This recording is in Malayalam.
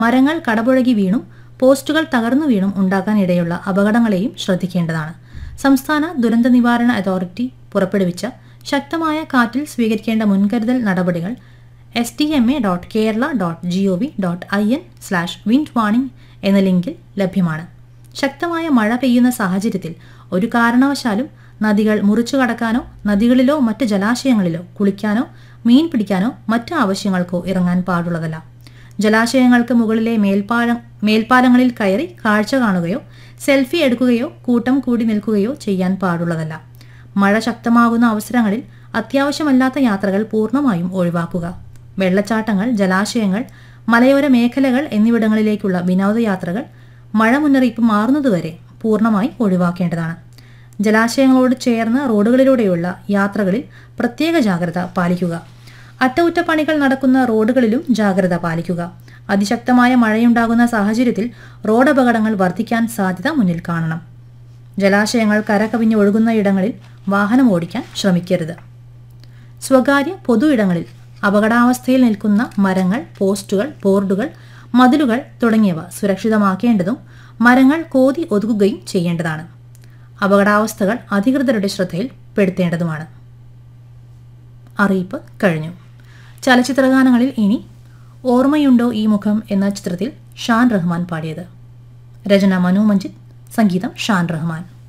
മരങ്ങൾ കടപുഴകി വീണും പോസ്റ്റുകൾ തകർന്നു വീണും ഉണ്ടാകാനിടയുള്ള അപകടങ്ങളെയും ശ്രദ്ധിക്കേണ്ടതാണ് സംസ്ഥാന ദുരന്ത നിവാരണ അതോറിറ്റി പുറപ്പെടുവിച്ച ശക്തമായ കാറ്റിൽ സ്വീകരിക്കേണ്ട മുൻകരുതൽ നടപടികൾ S T M A dot Kerala dot G O V dot I N slash wind warning എന്ന ലിങ്കിൽ ലഭ്യമാണ് ശക്തമായ മഴ പെയ്യുന്ന സാഹചര്യത്തിൽ ഒരു കാരണവശാലും നദികൾ മുറിച്ചു കടക്കാനോ നദികളിലോ മറ്റ് ജലാശയങ്ങളിലോ കുളിക്കാനോ മീൻ പിടിക്കാനോ മറ്റ് ആവശ്യങ്ങൾക്കോ ഇറങ്ങാൻ പാടുള്ളതല്ല ജലാശയങ്ങൾക്ക് മുകളിലെ മേൽപ്പാല മേൽപ്പാലങ്ങളിൽ കയറി കാഴ്ച കാണുകയോ സെൽഫി എടുക്കുകയോ കൂട്ടം കൂടി നിൽക്കുകയോ ചെയ്യാൻ പാടുള്ളതല്ല മഴ ശക്തമാകുന്ന അവസരങ്ങളിൽ അത്യാവശ്യമല്ലാത്ത യാത്രകൾ പൂർണ്ണമായും ഒഴിവാക്കുക വെള്ളച്ചാട്ടങ്ങൾ ജലാശയങ്ങൾ മലയോര മേഖലകൾ എന്നിവിടങ്ങളിലേക്കുള്ള വിനോദയാത്രകൾ മഴ മുന്നറിയിപ്പ് മാറുന്നതുവരെ പൂർണ്ണമായി ഒഴിവാക്കേണ്ടതാണ് ജലാശയങ്ങളോട് ചേർന്ന് റോഡുകളിലൂടെയുള്ള യാത്രകളിൽ പ്രത്യേക ജാഗ്രത പാലിക്കുക അറ്റകുറ്റപ്പണികൾ നടക്കുന്ന റോഡുകളിലും ജാഗ്രത പാലിക്കുക അതിശക്തമായ മഴയുണ്ടാകുന്ന സാഹചര്യത്തിൽ റോഡ് അപകടങ്ങൾ വർദ്ധിക്കാൻ സാധ്യത മുന്നിൽ കാണണം ജലാശയങ്ങൾ കരകവിഞ്ഞ് ഒഴുകുന്ന ഇടങ്ങളിൽ വാഹനം ഓടിക്കാൻ ശ്രമിക്കരുത് സ്വകാര്യ പൊതു ഇടങ്ങളിൽ അപകടാവസ്ഥയിൽ നിൽക്കുന്ന മരങ്ങൾ പോസ്റ്റുകൾ ബോർഡുകൾ മതിലുകൾ തുടങ്ങിയവ സുരക്ഷിതമാക്കേണ്ടതും മരങ്ങൾ കോതി ഒതുക്കുകയും ചെയ്യേണ്ടതാണ് അപകടാവസ്ഥകൾ അധികൃതരുടെ ശ്രദ്ധയിൽ പെടുത്തേണ്ടതുമാണ് അറിയിപ്പ് കഴിഞ്ഞു ചലച്ചിത്രഗാനങ്ങളിൽ ഇനി ഓർമ്മയുണ്ടോ ഈ മുഖം എന്ന ചിത്രത്തിൽ ഷാൻ റഹ്മാൻ പാടിയത് രചന മനു മഞ്ജിത് സംഗീതം ഷാൻ റഹ്മാൻ